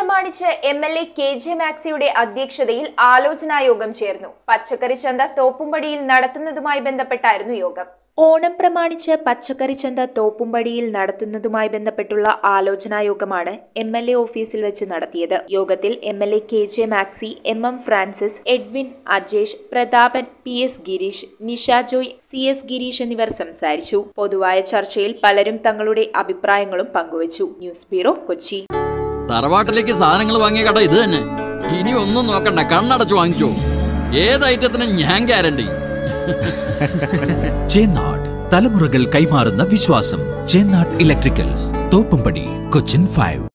പ്രമാണിച്ച് M L A K J മാക്സിയുടെ അധ്യക്ഷതയിൽ ആലോചനാ യോഗം ചേർന്നു പച്ചക്കറി ചന്ത തോപ്പുംപടിയിൽ നടത്തുന്നതുമായി ബന്ധപ്പെട്ടായിരുന്നു യോഗം ഓണം പ്രമാണിച്ച് പച്ചക്കറി ചന്ത തോപ്പുംപടിയിൽ നടത്തുന്നതുമായി ബന്ധപ്പെട്ടുള്ള ആലോചനാ യോഗമാണ് എം എൽ എ ഓഫീസിൽ വെച്ച് നടത്തിയത് യോഗത്തിൽ M L A K J Maxi M M Francis Edwin Ajesh Prathapan P S Girish Nisha Joy C S Girish എന്നിവർ സംസാരിച്ചു പൊതുവായ ചർച്ചയിൽ പലരും തങ്ങളുടെ അഭിപ്രായങ്ങളും പങ്കുവച്ചു ന്യൂസ് ബ്യൂറോ കൊച്ചി തറവാട്ടിലേക്ക് സാധനങ്ങൾ വാങ്ങിയ കട ഇത് തന്നെ ഇനി ഒന്നും നോക്കണ്ട കണ്ണടച്ച് വാങ്ങിച്ചോ ഏത് ഐറ്റത്തിനും ഞാൻ ഗ്യാരണ്ടി ചേന്നാട് തലമുറകൾ കൈമാറുന്ന വിശ്വാസം ചേന്നാട് ഇലക്ട്രിക്കൽസ് തോപ്പുംപടി കൊച്ചിൻ ഫൈവ്